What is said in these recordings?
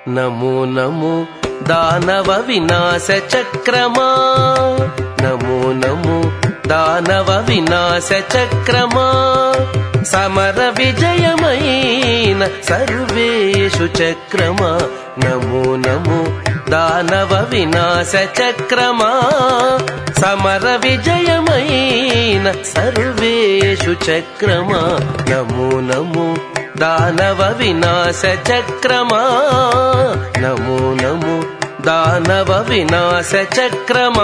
నమో నమో దానవ వినాశ చక్రమా నమో నమో దానవ వినాశ చక్రమా సమర విజయమైన సర్వేషు చక్రమా నమో నమో దానవ వినాశ చక్రమా సమర విజయమైన సర్వేషు చక్రమా నమో నమో దానవ వినాశ చక్రమా నమో నమో దానవ వినాశ చక్రమా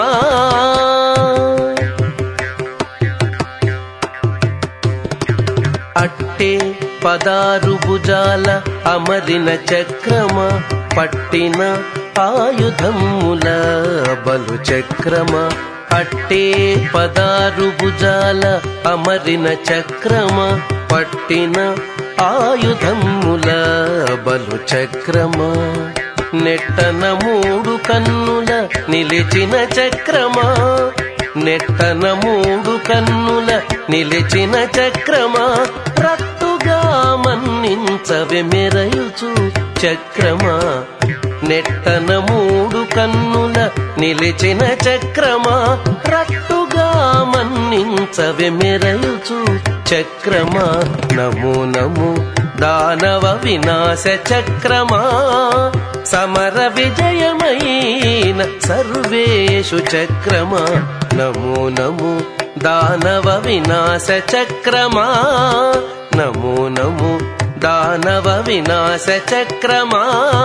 అట్టే పదారు భుజాల అమరిన చక్రమ పట్టిన ఆయుధముల బలు చక్రమ అట్టే పదారు భుజాల అమరిన చక్రమ పట్టిన ఆయుధముల బలు చక్రమ నెట్టన మూడు కన్నుల నిలిచిన చక్రమా నెట్టన మూడు కన్నుల నిలిచిన చక్రమా రత్తుగా మన్నించవె మెరయుచు చక్రమా నెట్టన మూడు కన్నుల నిలిచిన చక్రమా రట్టుగా మన్నించవె మెరయుచు చక్రమా నమో నమో దానవ వినాశ చక్రమా సమర విజయమైన సర్వేషు చక్రమా నమో నమో దానవ వినాశ చక్రమా నమో నమో దానవ వినాశ చక్రమా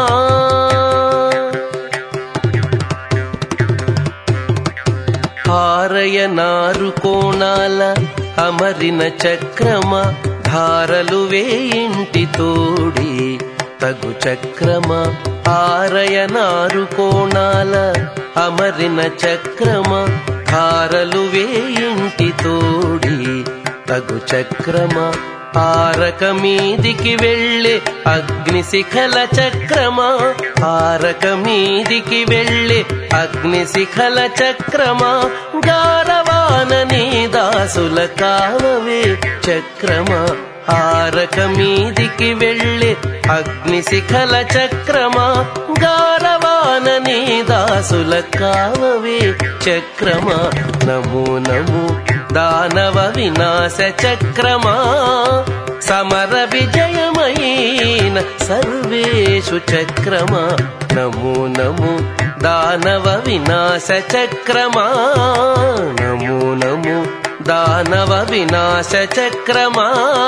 హారయ నారు కోణాల అమరిన చక్రమ ధారలు వేయింటి తోడి తగు చక్రమ ఆరయ నారు కోణాల అమరిన చక్రమ ధారలు వేయింటి తోడి తగు చక్రమ ఆరక మీదికి వెళ్ళే అగ్నిశిఖల చక్రమా ఆరక మీదికి వెళ్ళే అగ్నిశిఖల చక్రమా గారవానని దాసుల కావవే చక్రమా ఆరక మీదికి వెళ్ళే అగ్నిశిఖల చక్రమా గారవానని దాసుల కావవే చక్రమా నమో నమో దానవ వినాశ చక్రమా సమర విజయమైన సర్వేషు చక్రమా నమో నమో దానవ వినాశ చక్రమా నమో నమో దానవ వినాశ చక్రమా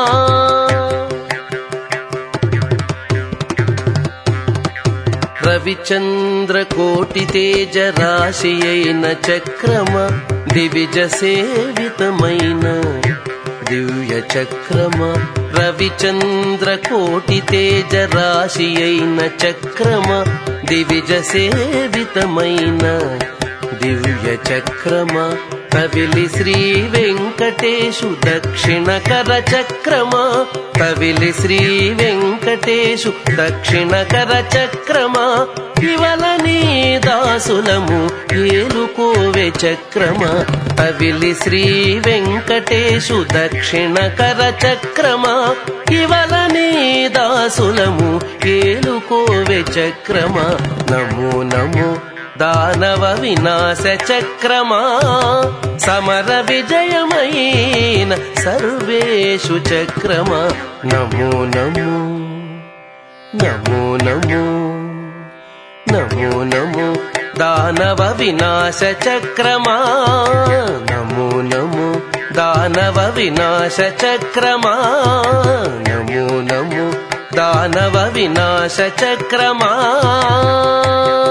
రవిచంద్ర కోటి తేజ రాశి అయిన చక్రమ దివిజ సేవితమైన దివ్య చక్రమ రవిచంద్ర కోటి తేజ రాశి అయిన చక్రమ దివిజ సేవితమైన దివ్య చక్రమ కవిలి శ్రీ వెంకటేశు దక్షిణ కర చక్రమా కవిలి శ్రీ వెంకటేశు దక్షిణ కర చక్రమా ఇవల నీ దాసులము ఏలుకోవే చక్రమా కవిలి శ్రీ వెంకటేశు దక్షిణ కర చక్రమా ఇవల నీ దాసులము ఏలుకోవే చక్రమా నమో నమో దానవ వినాశ చక్రమా సమర విజయమైన సర్వేషు చక్రమా నమో నమో నమో నమో నమో నమో దానవ వినాశ చక్రమా నమో నమో దానవ వినాశ చక్రమా నమో నమో దానవ వినాశ చక్రమా